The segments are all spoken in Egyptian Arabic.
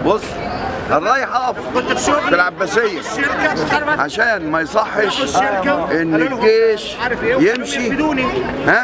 بص انا رايح اقف في العباسيه عشان ما يصحش ان الجيش يمشي ها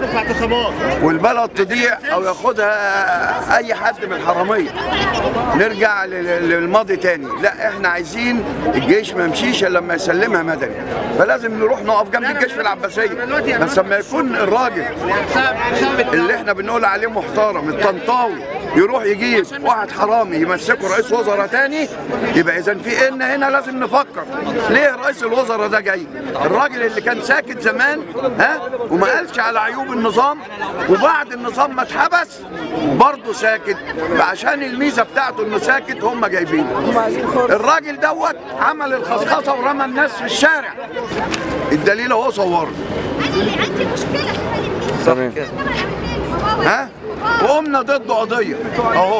والبلد تضيع او ياخدها اي حد من الحراميه نرجع لل- للماضي تاني لا احنا عايزين الجيش ما يمشيش الا لما يسلمها مدني فلازم نروح نقف جنب الجيش في العباسيه بس لما يكون الراجل اللي احنا بنقول عليه محترم الطنطاوي يروح يجيب واحد حرامي يمسكه رئيس وزراء تاني يبقى اذا في ان هنا لازم نفكر ليه رئيس الوزراء ده جاي الراجل اللي كان ساكت زمان ها وما قالش على عيوب النظام وبعد النظام ما اتحبس برضه ساكت عشان الميزه بتاعته انه ساكت هم جايبينه الراجل دوت عمل الخصخصه ورمى الناس في الشارع الدليل اهو صوره عندي مشكلة تمام ها وقمنا ضده قضيه اهو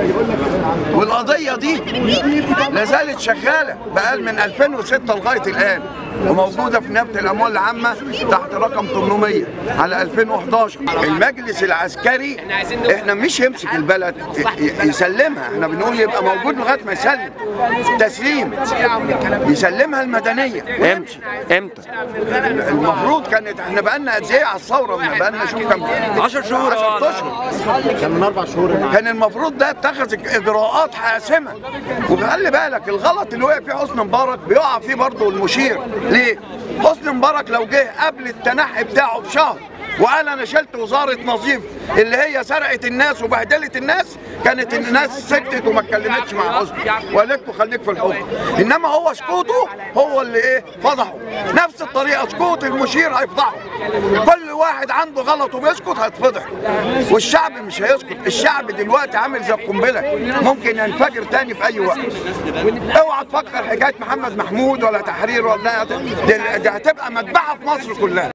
والقضيه دي لا زالت شغاله بقال من 2006 لغايه الان وموجوده في نيابه الاموال العامه تحت رقم 800 على 2011 المجلس العسكري احنا مش يمسك البلد ي- ي- يسلمها احنا بنقول يبقى موجود لغايه ما يسلم تسليم يسلمها المدنيه امتى امتى المفروض كانت احنا بقالنا قد ايه على الثوره بقالنا شوف كام 10 شهور 10 اشهر كان من اربع شهور كان المفروض ده اتخذ اجراءات حاسمه وخلي بالك الغلط اللي وقع فيه حسني مبارك بيقع فيه برضه المشير ليه؟ حسني مبارك لو جه قبل التنحي بتاعه بشهر وقال انا شلت وزاره نظيف اللي هي سرقت الناس وبهدلت الناس كانت الناس سكتت وما اتكلمتش مع حسني وقالت له خليك في الحكم انما هو سكوته هو اللي ايه فضحه نفس الطريقه سكوت المشير هيفضحه كل واحد عنده غلط وبيسكت هيتفضح والشعب مش هيسكت الشعب دلوقتي عامل زي القنبله ممكن ينفجر تاني في اي وقت اوعى تفكر حكايه محمد محمود ولا تحرير ولا دي, دي هتبقى مذبحه في مصر كلها